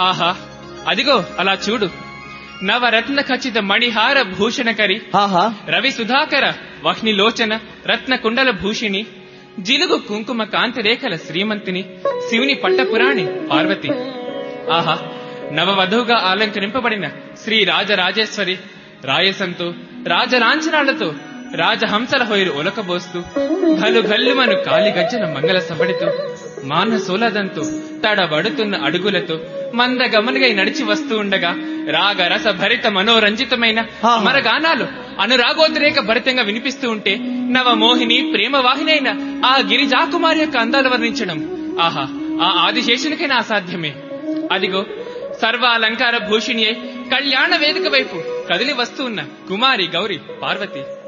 ఆహా అదిగో అలా చూడు నవరత్న ఖచ్చిత మణిహార భూషణకరి ఆహా రవి సుధాకర వహ్నిలోచన రత్న కుండల భూషిణి జిలుగు కుంకుమ కాంతి రేఖల శ్రీమంతిని శివుని పట్టపురాణి పార్వతి ఆహా నవవధువుగా అలంకరింపబడిన శ్రీ రాజరాజేశ్వరి రాయసంతో రాజలాంఛనాలతో రాజహంసల హొయరు ఒలకబోస్తూ ఘలు ఘల్లుమను కాలిగజ్జల మంగళ సబడితో మాన సోలదంతో తడబడుతున్న అడుగులతో మంద గమనుగై నడిచి వస్తూ ఉండగా రాగ రస భరిత మనోరంజితమైన ఆహా. అమరగానాలు అనురాగోద్రేక భరితంగా వినిపిస్తూ ఉంటే నవమోహిని ప్రేమ వాహిని అయిన ఆ గిరిజాకుమారి యొక్క అందాలు వర్ణించడం ఆహా ఆ ఆదిశేషునికైనా అసాధ్యమే అదిగో సర్వ అలంకార భూషిణి అయి కళ్యాణ వేదిక వైపు కదిలి వస్తూ ఉన్న కుమారి గౌరి పార్వతి